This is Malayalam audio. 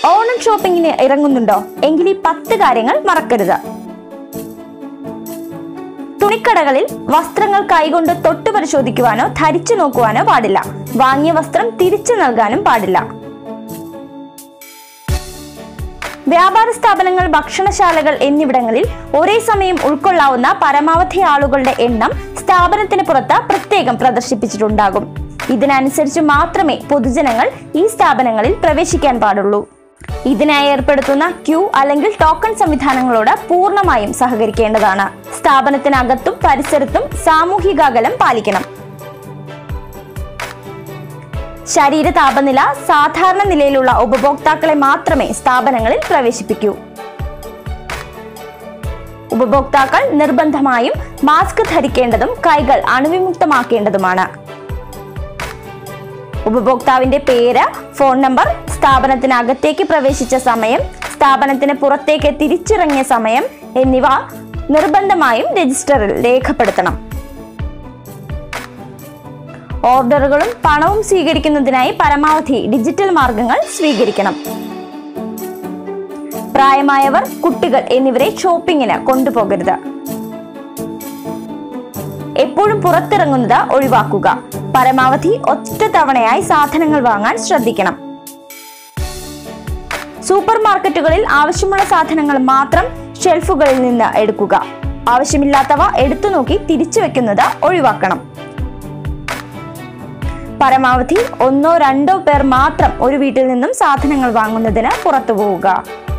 ഓണം ഷോപ്പിങ്ങിന് ഇറങ്ങുന്നുണ്ടോ എങ്കിൽ ഈ പത്ത് കാര്യങ്ങൾ മറക്കരുത് തുണിക്കടകളിൽ വസ്ത്രങ്ങൾ കൈകൊണ്ട് തൊട്ടു പരിശോധിക്കുവാനോ ധരിച്ചു നോക്കുവാനോ പാടില്ല വാങ്ങിയ വസ്ത്രം തിരിച്ചു നൽകാനും പാടില്ല വ്യാപാര സ്ഥാപനങ്ങൾ ഭക്ഷണശാലകൾ എന്നിവിടങ്ങളിൽ ഒരേ സമയം ഉൾക്കൊള്ളാവുന്ന പരമാവധി ആളുകളുടെ എണ്ണം സ്ഥാപനത്തിന് പുറത്ത് പ്രത്യേകം പ്രദർശിപ്പിച്ചിട്ടുണ്ടാകും ഇതിനനുസരിച്ച് മാത്രമേ പൊതുജനങ്ങൾ ഈ സ്ഥാപനങ്ങളിൽ പ്രവേശിക്കാൻ പാടുള്ളൂ ഇതിനായി ഏർപ്പെടുത്തുന്ന ക്യൂ അല്ലെങ്കിൽ ടോക്കൺ സംവിധാനങ്ങളോട് പൂർണ്ണമായും സഹകരിക്കേണ്ടതാണ് സ്ഥാപനത്തിനകത്തും പരിസരത്തും സാമൂഹിക അകലം പാലിക്കണം ശരീര താപനില സാധാരണ നിലയിലുള്ള ഉപഭോക്താക്കളെ മാത്രമേ സ്ഥാപനങ്ങളിൽ പ്രവേശിപ്പിക്കൂ ഉപഭോക്താക്കൾ നിർബന്ധമായും മാസ്ക് ധരിക്കേണ്ടതും കൈകൾ അണുവിമുക്തമാക്കേണ്ടതുമാണ് ഉപഭോക്താവിന്റെ പേര് ഫോൺ നമ്പർ സ്ഥാപനത്തിനകത്തേക്ക് പ്രവേശിച്ച സമയം സ്ഥാപനത്തിന് പുറത്തേക്ക് തിരിച്ചിറങ്ങിയ സമയം എന്നിവ നിർബന്ധമായും രജിസ്റ്ററിൽ രേഖപ്പെടുത്തണം ഓർഡറുകളും പണവും സ്വീകരിക്കുന്നതിനായി പരമാവധി ഡിജിറ്റൽ മാർഗങ്ങൾ സ്വീകരിക്കണം പ്രായമായവർ കുട്ടികൾ എന്നിവരെ ഷോപ്പിങ്ങിന് കൊണ്ടുപോകരുത് എപ്പോഴും പുറത്തിറങ്ങുന്നത് ഒഴിവാക്കുക പരമാവധി ഒറ്റ തവണയായി സാധനങ്ങൾ വാങ്ങാൻ ശ്രദ്ധിക്കണം സൂപ്പർ മാർക്കറ്റുകളിൽ ആവശ്യമുള്ള സാധനങ്ങൾ മാത്രം ഷെൽഫുകളിൽ നിന്ന് എടുക്കുക ആവശ്യമില്ലാത്തവ എടുത്തു നോക്കി തിരിച്ചു വെക്കുന്നത് ഒഴിവാക്കണം പരമാവധി ഒന്നോ രണ്ടോ പേർ മാത്രം ഒരു വീട്ടിൽ നിന്നും സാധനങ്ങൾ വാങ്ങുന്നതിന് പുറത്തു പോവുക